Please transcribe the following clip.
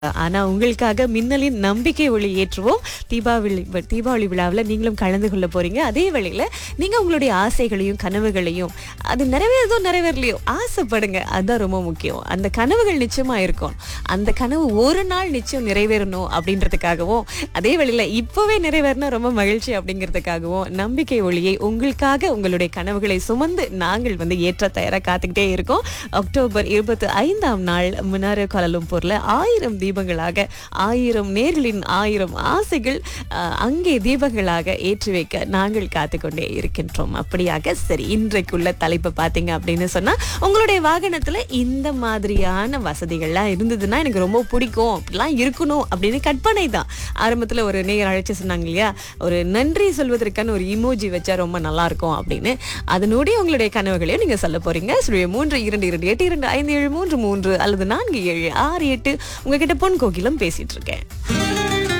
ஆனா உங்களுக்காக மின்னலின் நம்பிக்கை ஒளி ஏற்றுவோம் தீபாவளி தீபாவளி விழாவில் நீங்களும் கலந்து கொள்ள போறீங்க அதே வேளையில நீங்க உங்களுடைய ஆசைகளையும் கனவுகளையும் அது நிறைவேறதோ நிறைவேறலையோ ஆசைப்படுங்க அதுதான் ரொம்ப முக்கியம் அந்த கனவுகள் நிச்சயமா இருக்கும் அந்த கனவு ஒரு நாள் நிச்சயம் நிறைவேறணும் அப்படின்றதுக்காகவும் அதே வேளையில இப்பவே நிறைவேறினா ரொம்ப மகிழ்ச்சி அப்படிங்கிறதுக்காகவும் நம்பிக்கை ஒளியை உங்களுக்காக உங்களுடைய கனவுகளை சுமந்து நாங்கள் வந்து ஏற்ற தயாரா காத்துக்கிட்டே இருக்கோம் அக்டோபர் இருபத்தி ஐந்தாம் நாள் முன்னாறு கோலம்பூர்ல ஆயிரம் தீபங்களாக ஆயிரம் நேர்களின் ஆயிரம் ஆசைகள் அஹ், அங்கே தீபங்களாக ஏற்றி வைக்க நாங்கள் காத்துக்கொண்டே இருக்கின்றோம் அப்படியாக சரி இன்றைக்குள்ள தலைப்பு பார்த்தீங்க அப்படின்னு சொன்னா உங்களுடைய வாகனத்துல இந்த மாதிரியான வசதிகள்லாம் இருந்ததுன்னா எனக்கு ரொம்ப பிடிக்கும் அப்படிலாம் இருக்கணும் அப்படின்னு கற்பனை தான் ஆரம்பத்துல ஒரு நேயர் அழைச்சு சொன்னாங்க இல்லையா ஒரு நன்றி சொல்வதற்கான ஒரு இமோஜி வச்சா ரொம்ப நல்லா இருக்கும் அப்படின்னு அதனுடைய உங்களுடைய கனவுகளையும் நீங்க சொல்ல போறீங்க சுழிய மூன்று இரண்டு இரண்டு எட்டு இரண்டு ஐந்து ஏழு மூன்று மூன்று அல்லது நான்கு ஏழு ஆறு எட்டு உங்ககிட்ட பொன் கோகிலம் பேசிட்டு இருக்கேன்